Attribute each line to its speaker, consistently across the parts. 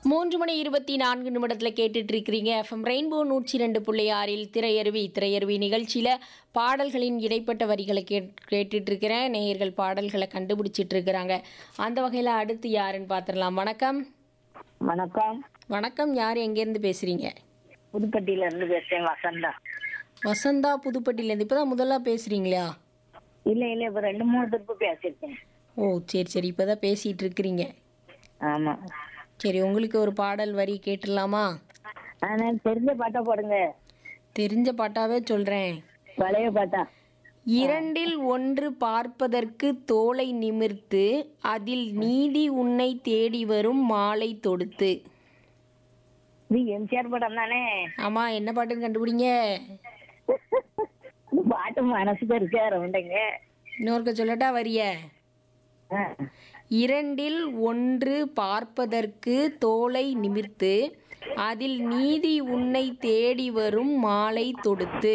Speaker 1: மூன்று மணி இருபத்தி நான்கு நிமிடத்தில் கேட்டுட்டு இருக்கிறீங்க எஃப்எம் ரெயின்போ நூற்றி ரெண்டு புள்ளி ஆறில் திரையருவி திரையருவி நிகழ்ச்சியில் பாடல்களின் இடைப்பட்ட வரிகளை கேட் கேட்டுட்டு இருக்கிறேன் நேயர்கள் பாடல்களை கண்டுபிடிச்சிட்டு இருக்கிறாங்க அந்த வகையில் அடுத்து யாருன்னு பார்த்துடலாம் வணக்கம்
Speaker 2: வணக்கம்
Speaker 1: வணக்கம் யார் எங்கேருந்து பேசுகிறீங்க
Speaker 2: புதுப்பட்டியில இருந்து பேசுறேன் வசந்தா
Speaker 1: வசந்தா புதுப்பட்டியிலேருந்து இப்போ தான் முதல்ல பேசுகிறீங்களா
Speaker 2: இல்ல இல்ல இப்ப ரெண்டு மூணு திருப்பு பேசியிருக்கேன்
Speaker 1: ஓ சரி சரி இப்போ தான் பேசிகிட்டு இருக்கிறீங்க
Speaker 2: ஆமா
Speaker 1: சரி உங்களுக்கு ஒரு பாடல் வரி கேட்டுடலாமா
Speaker 2: ஆனா தெரிஞ்ச பாட்டா போடுங்க
Speaker 1: தெரிஞ்ச பாட்டாவே சொல்கிறேன்
Speaker 2: பழைய பாட்டா
Speaker 1: இரண்டில் ஒன்று பார்ப்பதற்கு தோலை நிமிர்த்து அதில் நீதி உன்னை தேடி வரும் மாலை தொடுத்து
Speaker 2: இது எம்ஜிஆர் படம் தானே
Speaker 1: ஆமா என்ன பாட்டுன்னு கண்டுபிடிங்க
Speaker 2: இந்த பாட்டு மனசுக்கு இருக்க ரவுண்டுங்க
Speaker 1: இன்னொருக்க சொல்லட்டா வரிய
Speaker 2: ஆ.
Speaker 1: இரண்டில் ஒன்று பார்ப்பதற்கு தோலை நிமிர்த்து அதில் நீதி உன்னை தேடி வரும் மாலை தொடுத்து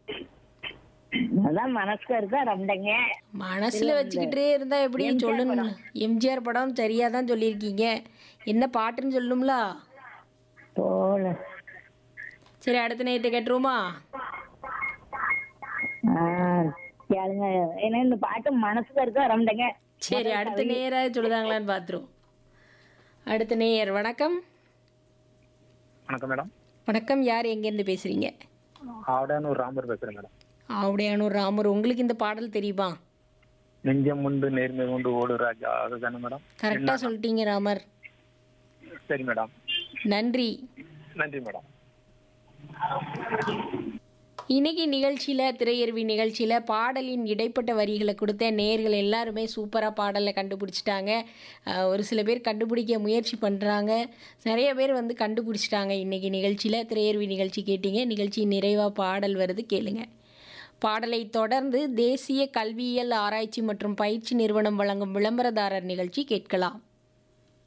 Speaker 2: அதான் மனசுக்கு இருக்கா ரவுண்டுங்க
Speaker 1: மனசுல வச்சுக்கிட்டே இருந்தா எப்படி சொல்லணும் எம்ஜிஆர் படம் சரியா தான் சொல்லியிருக்கீங்க என்ன பாட்டுன்னு சொல்லணும்ல
Speaker 2: போல
Speaker 1: சரி அடுத்த நேரத்தை கேட்டுருவோமா
Speaker 2: ஆ, கேளுங்க ஏன்னா இந்த பாட்டு மனசுக்கு இருக்கா ரவுண்டுங்க
Speaker 1: சரி அடுத்த நேராக சொல்லுதாங்களான்னு பார்த்துருவோம் அடுத்த நேயர் வணக்கம்
Speaker 3: வணக்கம் மேடம்
Speaker 1: வணக்கம் யார் எங்கேருந்து பேசுறீங்க
Speaker 3: ஆவடானூர் ராமர் பேசுறேன் மேடம்
Speaker 1: ஆவுடையானூர் ராமர் உங்களுக்கு இந்த பாடல் தெரியுமா
Speaker 3: நெஞ்சம் உண்டு நேர்மை உண்டு ஓடு ராஜா அதுதானே மேடம்
Speaker 1: கரெக்டாக சொல்லிட்டீங்க ராமர்
Speaker 3: சரி மேடம்
Speaker 1: நன்றி
Speaker 3: நன்றி மேடம்
Speaker 1: இன்னைக்கு நிகழ்ச்சியில் திரையருவி நிகழ்ச்சியில் பாடலின் இடைப்பட்ட வரிகளை கொடுத்த நேர்கள் எல்லாருமே சூப்பராக பாடலை கண்டுபிடிச்சிட்டாங்க அஹ், ஒரு சில பேர் கண்டுபிடிக்க முயற்சி பண்ணுறாங்க நிறைய பேர் வந்து கண்டுபிடிச்சிட்டாங்க இன்னைக்கு நிகழ்ச்சியில் திரையருவி நிகழ்ச்சி கேட்டீங்க நிகழ்ச்சி நிறைவாக பாடல் வருது கேளுங்க பாடலை தொடர்ந்து தேசிய கல்வியியல் ஆராய்ச்சி மற்றும் பயிற்சி நிறுவனம் வழங்கும் விளம்பரதாரர் நிகழ்ச்சி கேட்கலாம்